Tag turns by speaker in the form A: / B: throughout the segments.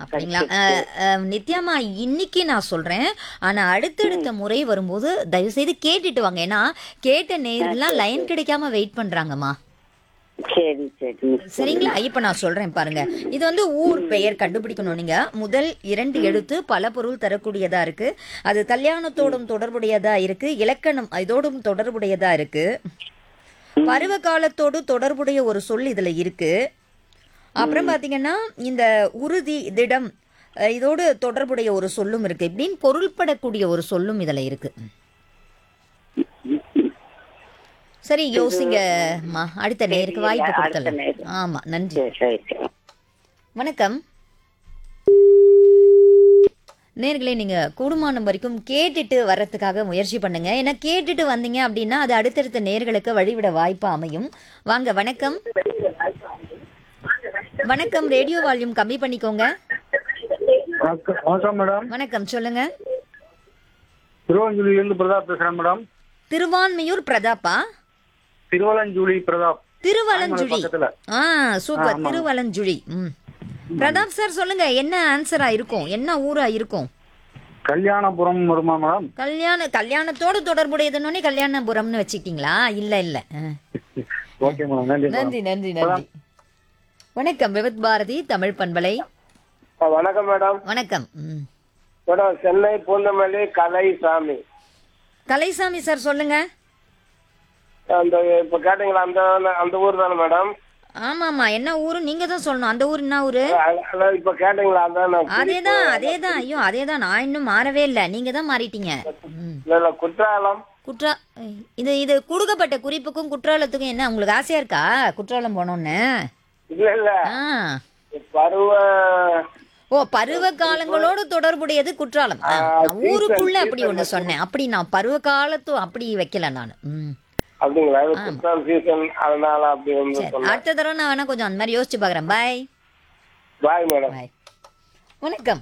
A: அப்படிங்களா அஹ், அஹ், நித்யாமா இன்னைக்கு நான் சொல்றேன் ஆனா அடுத்தடுத்த முறை வரும்போது தயவு செய்து கேட்டுட்டு வாங்க ஏன்னா கேட்ட நேரெல்லாம் லைன் கிடைக்காம வெயிட் பண்றாங்கம்மா
B: சரி சரி
A: சரிங்களா இப்ப நான் சொல்றேன் பாருங்க இது வந்து ஊர் பெயர் கண்டுபிடிக்கணும் நீங்க முதல் இரண்டு எழுத்து பல பொருள் தரக்கூடியதா இருக்கு அது கல்யாணத்தோடும் தொடர்புடையதா இருக்கு இலக்கணம் இதோடும் தொடர்புடையதா இருக்கு பருவ காலத்தோடு தொடர்புடைய ஒரு சொல் இதுல இருக்கு அப்புறம் பாத்தீங்கன்னா இந்த உறுதி திடம் அஹ், இதோடு தொடர்புடைய ஒரு சொல்லும் இருக்கு இப்படின்னு பொருள்படக்கூடிய ஒரு சொல்லும் இதுல இருக்கு சரி யோசிங்கம்மா அடுத்த நேருக்கு வாய்ப்பு
B: அடுத்த
A: கொடுத்தலாம்
B: நேயர்.
A: ஆமா நன்றி
B: சரி சரி சரி
A: வணக்கம் நேர்களே நீங்க கூடுமானம் வரைக்கும் கேட்டுட்டு வர்றதுக்காக முயற்சி பண்ணுங்க ஏன்னா கேட்டுட்டு வந்தீங்க அப்படின்னா அது அடுத்தடுத்த நேர்களுக்கு வழிவிட வாய்ப்பு அமையும் வாங்க வணக்கம் வணக்கம் ரேடியோ வால்யூம் கம்மி பண்ணிக்கோங்க
C: வணக்கம் வணக்கம் மேடம்
A: வணக்கம் சொல்லுங்க
C: திருவஞ்சூலியிலிருந்து பிரதாப் பேசுறேன் மேடம்
A: திருவான்மையூர் பிரதாப்பா
C: திருவலஞ்சூலி பிரதாப்
A: திருவலஞ்சுழி
C: பக்கத்துல
A: ஆ சூப்பர் திருவலஞ்சுழி ம் பிரதாப் சார் சொல்லுங்க என்ன ஆன்சரா இருக்கும் என்ன ஊரா இருக்கும்
C: கல்யாணபுரம் வருமா மேடம்
A: கல்யாண கல்யாணத்தோடு தொடர்புடையதுன்னு கல்யாணபுரம்னு வச்சுக்கிட்டீங்களா இல்ல இல்ல ஆ.
C: ஓகே மேடம் நன்றி மேடம்
A: நன்றி நன்றி நன்றி வணக்கம் விவத் பாரதி தமிழ் பண்பலை
D: வணக்கம் மேடம்
A: வணக்கம் ம்.
D: மேடம் சென்னை பூந்தமல்லி கலை சாமி
A: கலைசாமி சார் சொல்லுங்க
D: அந்த இப்ப கேட்டீங்களா அந்த அந்த ஊர் தானே மேடம்
A: ஆமாமா என்ன ஊரு நீங்க தான் சொல்லணும் அந்த ஊர் என்ன ஊரு
D: அ- அதான் இப்ப கேட்டீங்களா அதான்
A: அதேதான் அதேதான் ஐயோ அதேதான் நான் இன்னும் மாறவே இல்லை நீங்க தான் மாறிட்டீங்க ம்.
D: இல்ல இல்ல குற்றாலம்
A: குற்றா இது இது கொடுக்கப்பட்ட குறிப்புக்கும் குற்றாலத்துக்கும் என்ன உங்களுக்கு ஆசையா இருக்கா குற்றாலம் போனோன்னு
D: இல்ல இல்ல
A: ஆ
D: பருவ
A: ஓ பருவ காலங்களோடு தொடர்புடையது குற்றாலம் ஆ, நான் ஊருக்குள்ள அப்படி ஒண்ணு சொன்னேன் அப்படி நான் பருவ காலத்து அப்படி வைக்கல நான் ம்
D: அப்படிங்களா இது குற்றாலம் சீசன் அதனால அப்படி வந்து
A: சரி
D: சொன்னேன்
A: அடுத்த தடவை நான் வேணா கொஞ்சம் அந்த மாதிரி யோசிச்சு பார்க்குறேன் பாய்
D: பாய் மேடம்
A: பாய் வணக்கம்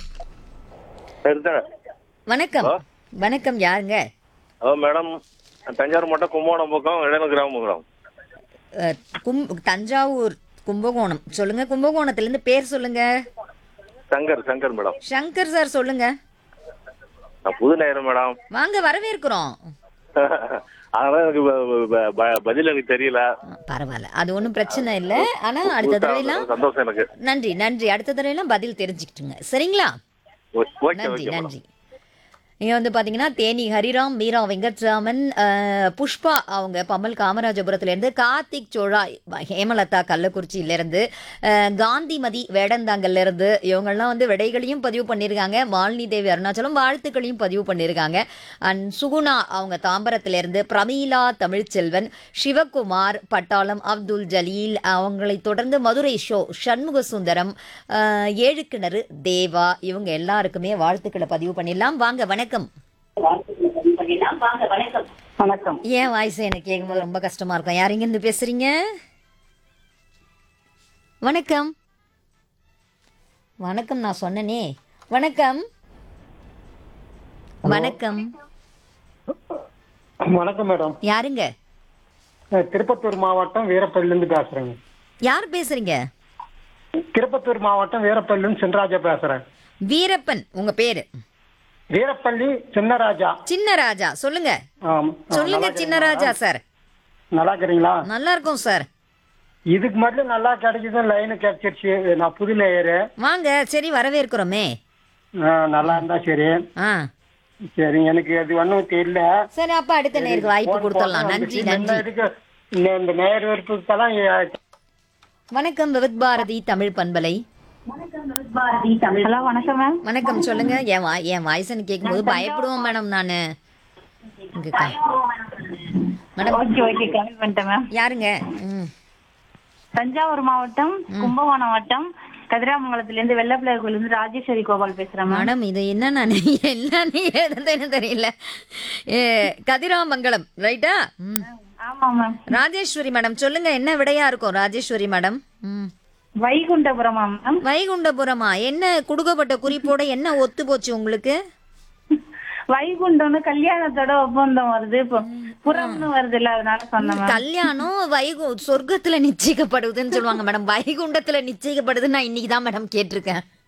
E: சரிதான்
A: வணக்கம் வணக்கம் யாருங்க
E: ஹலோ மேடம் தஞ்சாவூர் மட்டும் கும்போணம் பக்கம் இடையில கிராமம் மேடம்
A: அஹ், கும் தஞ்சாவூர் கும்பகோணம் சொல்லுங்க கும்பகோணத்துலேருந்து பேர் சொல்லுங்க
E: சங்கர் சங்கர் மேடம்
A: சங்கர் சார் சொல்லுங்க
E: நான் புது நேரம் மேடம்
A: வாங்க வரவேற்கிறோம்
E: அதனால எனக்கு ப- ப- ப- பதில் எனக்கு தெரியல
A: ஆ, பரவாயில்ல அது ஒன்றும் பிரச்சனை இல்லை ஆனா அடுத்த தடவைலாம்
E: சந்தோஷம் எனக்கு
A: நன்றி நன்றி அடுத்த தடவைலாம் பதில் தெரிஞ்சுக்கிட்டுங்க சரிங்களா
E: ஓ- ஓகே
A: நன்றி
E: ஓகே மேடம்
A: நன்றி இங்கே வந்து பார்த்தீங்கன்னா தேனி ஹரிராம் மீரா வெங்கட்ராமன் அஹ், புஷ்பா அவங்க பம்மல் காமராஜபுரத்துலேருந்து கார்த்திக் சோழா ஹேமலதா கள்ளக்குறிச்சியிலேருந்து அஹ், காந்திமதி வேடந்தாங்கல்லேருந்து இவங்கெல்லாம் வந்து விடைகளையும் பதிவு பண்ணியிருக்காங்க மாலினி தேவி அருணாச்சலம் வாழ்த்துக்களையும் பதிவு பண்ணியிருக்காங்க அண்ட் சுகுணா அவங்க தாம்பரத்திலேருந்து பிரமீளா தமிழ்ச்செல்வன் சிவகுமார் பட்டாளம் அப்துல் ஜலீல் அவங்களை தொடர்ந்து மதுரை ஷோ சண்முக சுந்தரம் அஹ், ஏழுக்கிணறு தேவா இவங்க எல்லாருக்குமே வாழ்த்துக்களை பதிவு பண்ணிடலாம் வாங்க வணக்கம்
B: வணக்கம்
A: ஏன் வாய்ஸ் எனக்கு கேட்கும்போது ரொம்ப கஷ்டமா இருக்கும் யார் இருந்து பேசுறீங்க வணக்கம் வணக்கம் நான் சொன்னனே வணக்கம் வணக்கம்
C: வணக்கம் மேடம்
A: யாருங்க
C: அஹ், திருப்பத்தூர் மாவட்டம் வீரப்பள்ளியிலிருந்து பேசுறேங்க
A: யார் பேசுறீங்க
C: திருப்பத்தூர் மாவட்டம் வீரப்பள்ளியிலிருந்து சின்னராஜா பேசுறேன்
A: வீரப்பன் உங்க பேரு
C: வீரப்பள்ளி சின்னராஜா
A: சின்ன ராஜா சொல்லுங்க
C: ஆம். ஆ,
A: சொல்லுங்க
C: நல்லா
A: சின்ன ராஜா சார்
C: நல்லா இருக்கிறீங்களா
A: நல்லா இருக்கும் சார்
C: இதுக்கு மட்டும் நல்லா கிடைச்சது லைனு கிடைச்சிருச்சு நான் புது நேயரு
A: வாங்க சரி வரவேற்கிறோமே
C: ஆ, நல்லா இருந்தா சரி
A: ஆ
C: சரி எனக்கு அது ஒன்றும் தெரியல
A: சரி அப்ப அடுத்த நேருக்கு வாய்ப்பு
C: போன்
A: கொடுத்துடலாம்
C: போட்டா
A: நன்றி
C: இந்த
A: நன்றி
C: இதுக்கு இந்த- இந்த நேயர் விருப்பத்தெல்லாம் எ-
A: வணக்கம் விவித் பாரதி தமிழ் பண்பலை
B: ஹலோ வணக்கம் மேம்
A: வணக்கம் சொல்லுங்க என் வா என் வாய்ஸ்னு கேட்கும்போது பயப்படுவோம் மேடம் நான் மேடம்
B: ஓகே ஓகே கம்மி பண்ணிட்டேன் மேம்
A: யாருங்க ம்
B: தஞ்சாவூர் மாவட்டம் கும்பகோணம் வட்டம் கதிராமங்கலத்திலேருந்து வெள்ளப்பிள்ளையர் கோயிலிருந்து ராஜேஸ்வரி கோபால் பேசுறேன் மேம்
A: மேடம் இது என்ன நான் என்னன்னு எழுதுன்னு தெரியல ஏ, கதிராமங்கலம் ரைட்டா ம்
B: ஆமா மேம்
A: ராஜேஸ்வரி மேடம் சொல்லுங்க என்ன விடையா இருக்கும் ராஜேஸ்வரி மேடம் ம்
B: வைகுண்டபுரமா மேம்
A: வைகுண்டபுரமா என்ன கொடுக்கப்பட்ட குறிப்போட என்ன ஒத்து போச்சு உங்களுக்கு
B: வைகுண்டம்னு கல்யாணத்தோட ஒப்பந்தம் வருது இப்போ புறம்னு வருது இல்ல அதனால சொன்னேன் மேம்
A: கல்யாணம் வைகு சொர்க்கத்துல நிச்சயிக்கப்படுதுன்னு சொல்லுவாங்க மேடம் வைகுண்டத்துல நிச்சயிக்கப்படுது நான் இன்னைக்கு தான் மேடம் கேட்டிருக்கேன்